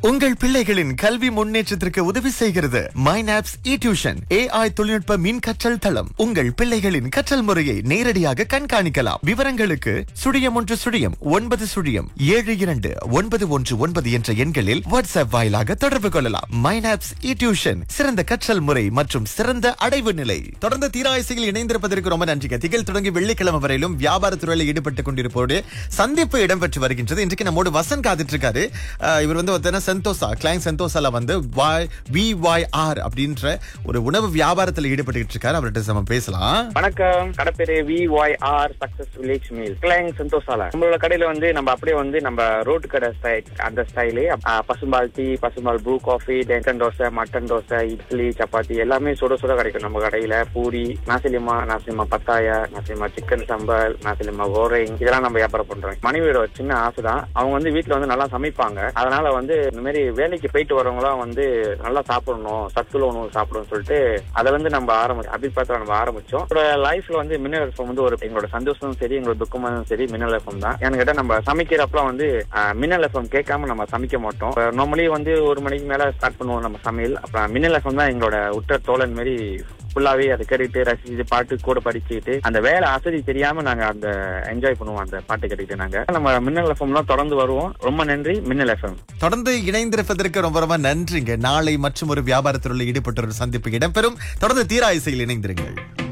உங்கள் பிள்ளைகளின் கல்வி முன்னேற்றத்திற்கு உதவி செய்கிறது மைனாப்ஸ் இ டியூஷன் ஏஐ தொழில்நுட்ப மின் கற்றல் தளம் உங்கள் பிள்ளைகளின் கற்றல் முறையை நேரடியாக கண்காணிக்கலாம் விவரங்களுக்கு சுழியம் ஒன்று சுழியம் ஒன்பது சுழியம் ஏழு இரண்டு ஒன்பது ஒன்று ஒன்பது என்ற எண்களில் வாட்ஸ்அப் வாயிலாக தொடர்பு கொள்ளலாம் மைனாப்ஸ் இ டியூஷன் சிறந்த கற்றல் முறை மற்றும் சிறந்த அடைவு நிலை தொடர்ந்து தீராயசையில் இணைந்திருப்பதற்கு ரொம்ப நன்றிங்க திகழ் தொடங்கி வெள்ளிக்கிழமை வரையிலும் வியாபார துறையில் ஈடுபட்டுக் கொண்டிருப்போடு சந்திப்பு இடம்பெற்று வருகின்றது இன்றைக்கு நம்மோடு வசன் காத்துட்டு இருக்காரு அஹ் இவர் வந்து ஒருத்தன செந்தோசா கிளைங் செந்தோசால வந்து வாய் வி வாய் ஆர் அப்படின்ற ஒரு உணவு வியாபாரத்தில் ஈடுபட்டுக்கிட்டு இருக்காரு அவர்கிட்ட நம்ம பேசலாம் வணக்கம் கடை பேரு V Y R success village meal கிளைங் சந்தோஷால நம்மளோட கடையில வந்து நம்ம அப்படியே வந்து நம்ம ரோட்டு கடை ஸ்டைல் அந்த ஸ்டைலு பசும்பால் டீ பசும்பால் ப்ரூ காஃபி டெங்கன் தோசை மட்டன் தோசை இட்லி சப்பாத்தி எல்லாமே சுட சுட கிடைக்கும் நம்ம கடையில பூரி நாசிலிமா நாசிலிமா பத்தாயா நாசிலிமா சிக்கன் சம்பல் நாசிலிமா கோரைங் இதெல்லாம் நம்ம வியாபாரம் பண்றோம் மனைவியோட ஒரு சின்ன ஆசை தான் அவங்க வந்து வீட்டுல வந்து நல்லா சமைப்பாங்க அதனால வந்து இந்த மாதிரி வேலைக்கு போயிட்டு வரவங்களாம் வந்து நல்லா சாப்பிடணும் சத்துள்ள உணவு சாப்பிடணும்னு சொல்லிட்டு அதை வந்து நம்ம ஆரம்பி அபிப்பிராயத்தில் நம்ம ஆரம்பிச்சோம் என்னோட லைஃப்ல வந்து மின்னல் எஃப்எம் வந்து ஒரு எங்களோட சந்தோஷமும் சரி எங்களோட துக்கமும் சரி மின்னல் எஃப்எம் தான் எனக்கு கேட்டா நம்ம சமைக்கிறப்பலாம் வந்து ஆஹ், மின்னல் எஃப்எம் கேட்காம நம்ம சமைக்க மாட்டோம் நார்மலி வந்து ஒரு மணிக்கு மேல ஸ்டார்ட் பண்ணுவோம் நம்ம சமையல் அப்புறம் மின்னல் எஃப்எம் தான் எங்களோட உற்ற தோழன் மாதிரி ஃபுல்லாவே அதை கேட்டுட்டு ரசிச்சு பாட்டு கூட படிச்சுட்டு அந்த வேலை அசதி தெரியாம நாங்க அந்த என்ஜாய் பண்ணுவோம் அந்த பாட்டு கேட்டுட்டு நாங்க நம்ம மின்னல் எஃப்எம்லாம் தொடர்ந்து வருவோம் ரொம்ப நன்றி மின்னல் எஃப்எம் தொடர்ந்து இணைந்திருப்பதற்கு ரொம்ப ரொம்ப நன்றிங்க நாளை மற்றும் ஒரு வியாபாரத்தில் ஈடுபட்ட ஒரு சந்திப்பு இடம்பெறும் தொடர்ந்து தீராயசையில் இணைந்திருங்கள்